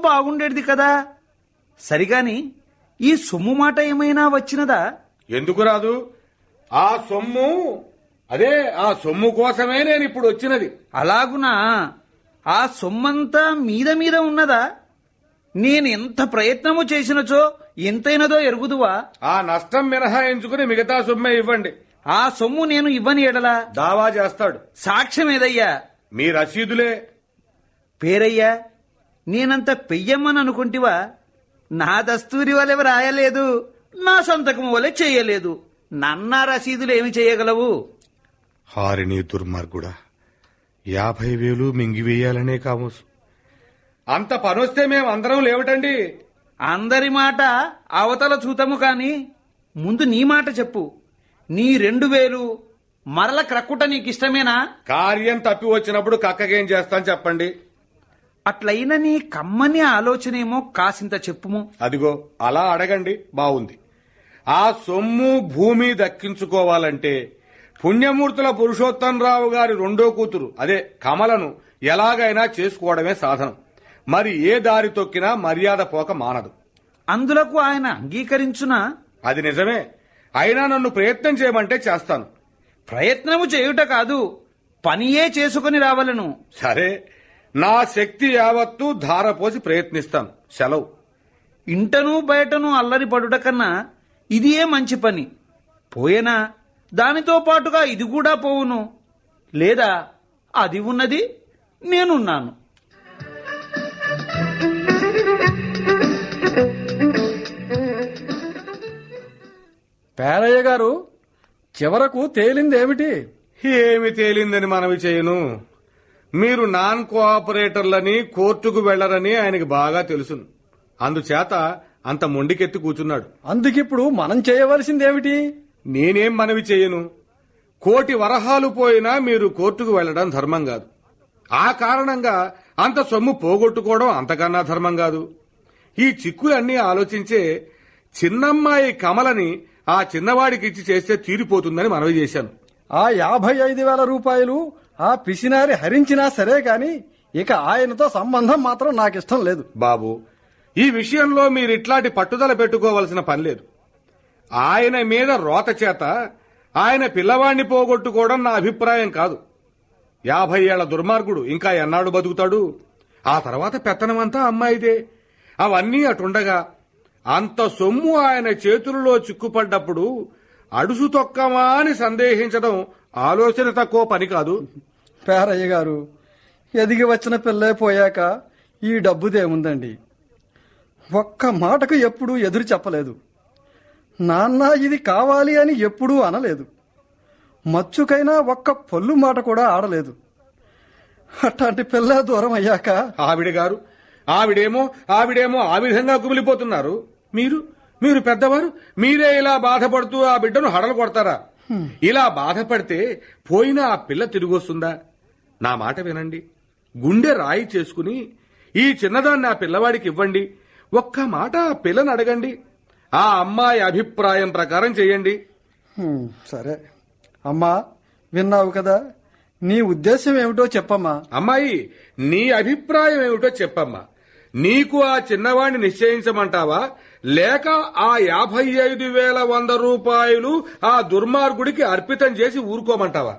బాగుండేది కదా సరిగాని ఈ సొమ్ము మాట ఏమైనా వచ్చినదా ఎందుకు రాదు ఆ సొమ్ము అదే ఆ సొమ్ము కోసమే నేను ఇప్పుడు వచ్చినది అలాగునా ఆ సొమ్మంతా మీద మీద ఉన్నదా నేను ఎంత ప్రయత్నము చేసినచో ఎంతైనదో ఎరుగుదువా ఆ నష్టం మినహాయించుకుని మిగతా సొమ్మే ఇవ్వండి ఆ సొమ్ము నేను ఇవ్వని ఎడలా దావా చేస్తాడు సాక్ష్యం ఏదయ్యా మీ రసీదులే పేరయ్యా నేనంత పెయ్యమ్మని అనుకుంటివా నా దస్తూరి వలె రాయలేదు నా సంతకం వలె చేయలేదు నన్న రసీదులు ఏమి చేయగలవు హారిని దుర్మార్గుడా యాభై వేలు మింగివేయాలనే కామోసు అంత పనొస్తే మేము అందరం లేవటండి అందరి మాట అవతల చూతము కాని ముందు నీ మాట చెప్పు నీ రెండు వేలు మరల క్రక్కుట నీకిష్టమేనా కార్యం తప్పి వచ్చినప్పుడు కక్కకేం చేస్తాను చెప్పండి అట్లయిన నీ కమ్మని ఆలోచనేమో కాసింత చెప్పుము అదిగో అలా అడగండి బావుంది ఆ సొమ్ము భూమి దక్కించుకోవాలంటే పుణ్యమూర్తుల పురుషోత్తంరావు గారి రెండో కూతురు అదే కమలను ఎలాగైనా చేసుకోవడమే సాధనం మరి ఏ దారి తొక్కినా మర్యాద పోక మానదు అందులకు ఆయన అంగీకరించునా అది నిజమే అయినా నన్ను ప్రయత్నం చేయమంటే చేస్తాను ప్రయత్నము చేయుట కాదు పనియే చేసుకుని రావలను సరే నా శక్తి యావత్తు ధారపోసి ప్రయత్నిస్తాను సెలవు ఇంటను బయటను అల్లరి పడుట కన్నా ఇదియే మంచి పని పోయేనా దానితో పాటుగా ఇది కూడా పోవును లేదా అది ఉన్నది నేనున్నాను పేరయ్య గారు చివరకు తేలిందేమిటి ఏమి తేలిందని మనవి చేయను మీరు నాన్ కోఆపరేటర్లని కోర్టుకు వెళ్లరని ఆయనకి బాగా తెలుసును అందుచేత అంత మొండికెత్తి కూర్చున్నాడు అందుకిప్పుడు మనం చేయవలసిందేమిటి నేనేం మనవి చేయను కోటి వరహాలు పోయినా మీరు కోర్టుకు వెళ్లడం ధర్మం కాదు ఆ కారణంగా అంత సొమ్ము పోగొట్టుకోవడం అంతకన్నా ధర్మం కాదు ఈ చిక్కులన్నీ ఆలోచించే చిన్నమ్మాయి కమలని ఆ చిన్నవాడికి ఇచ్చి చేస్తే తీరిపోతుందని మనవి చేశాను ఆ యాభై ఐదు వేల రూపాయలు ఆ పిసినారి హరించినా సరే కాని ఇక ఆయనతో సంబంధం మాత్రం నాకిష్టం లేదు బాబు ఈ విషయంలో మీరు ఇట్లాంటి పట్టుదల పెట్టుకోవలసిన పని లేదు ఆయన మీద రోత చేత ఆయన పిల్లవాణ్ణి పోగొట్టుకోవడం నా అభిప్రాయం కాదు యాభై ఏళ్ల దుర్మార్గుడు ఇంకా ఎన్నాడు బతుకుతాడు ఆ తర్వాత పెత్తనమంతా అమ్మాయిదే అవన్నీ అటుండగా అంత సొమ్ము ఆయన చేతులలో చిక్కుపడ్డప్పుడు అడుసు తొక్కమా అని సందేహించడం ఆలోచన తక్కువ పని కాదు పేరయ్య గారు ఎదిగి వచ్చిన పిల్లే పోయాక ఈ డబ్బుదేముందండి ఒక్క మాటకు ఎప్పుడూ ఎదురు చెప్పలేదు నాన్న ఇది కావాలి అని ఎప్పుడూ అనలేదు మచ్చుకైనా ఒక్క పొల్లు మాట కూడా ఆడలేదు అట్లాంటి పిల్ల దూరం అయ్యాక ఆవిడ గారు ఆవిడేమో ఆవిడేమో ఆ విధంగా కుమిలిపోతున్నారు మీరు మీరు పెద్దవారు మీరే ఇలా బాధపడుతూ ఆ బిడ్డను హడలు కొడతారా ఇలా బాధపడితే పోయిన ఆ పిల్ల తిరిగొస్తుందా నా మాట వినండి గుండె రాయి చేసుకుని ఈ చిన్నదాన్ని ఆ పిల్లవాడికి ఇవ్వండి ఒక్క మాట ఆ పిల్లని అడగండి ఆ అమ్మాయి అభిప్రాయం ప్రకారం చేయండి హ్మ్, సరే అమ్మా విన్నావు కదా నీ ఉద్దేశం ఏమిటో చెప్పమ్మా అమ్మాయి నీ అభిప్రాయం ఏమిటో చెప్పమ్మా నీకు ఆ చిన్నవాణ్ణి నిశ్చయించమంటావా లేక ఆ యాభై ఐదు వేల వంద రూపాయలు ఆ దుర్మార్గుడికి అర్పితం చేసి ఊరుకోమంటావా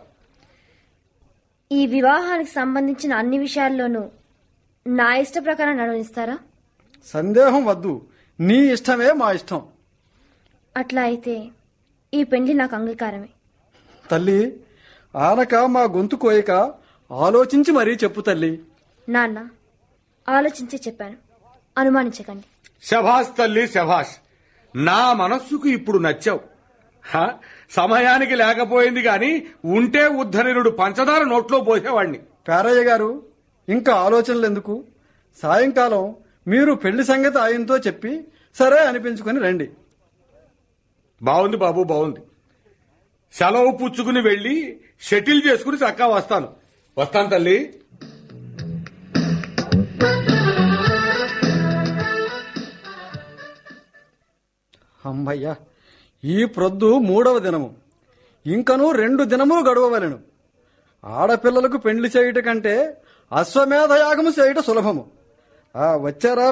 ఈ వివాహానికి సంబంధించిన అన్ని విషయాల్లోనూ నా ఇష్ట ప్రకారం నిర్వహిస్తారా సందేహం వద్దు నీ ఇష్టమే మా ఇష్టం అట్లా అయితే ఈ పెళ్లి నాకు అంగీకారమే తల్లి ఆనక మా గొంతు కోయక ఆలోచించి మరీ చెప్పు తల్లి నాన్న ఆలోచించి చెప్పాను అనుమానించకండి శభాష్ తల్లి శభాష్ నా మనస్సుకు ఇప్పుడు నచ్చావు హ? సమయానికి లేకపోయింది గాని ఉంటే ఉద్ధరినుడు పంచదార నోట్లో పోసేవాణ్ణి పేరయ్య గారు ఇంకా ఆలోచనలు ఎందుకు సాయంకాలం మీరు పెళ్లి సంగతి ఆయనతో చెప్పి సరే అనిపించుకొని రండి బాగుంది బాబు బాగుంది సెలవు పుచ్చుకుని వెళ్ళి షటిల్ చేసుకుని చక్కా వస్తాను వస్తాను తల్లి అమ్మయ్యా ఈ ప్రొద్దు మూడవ దినము ఇంకనూ రెండు దినములు గడవవలెను ఆడపిల్లలకు పెండ్లి చేయుట కంటే అశ్వమేధ యాగము చేయుట సులభము ఆ వచ్చారా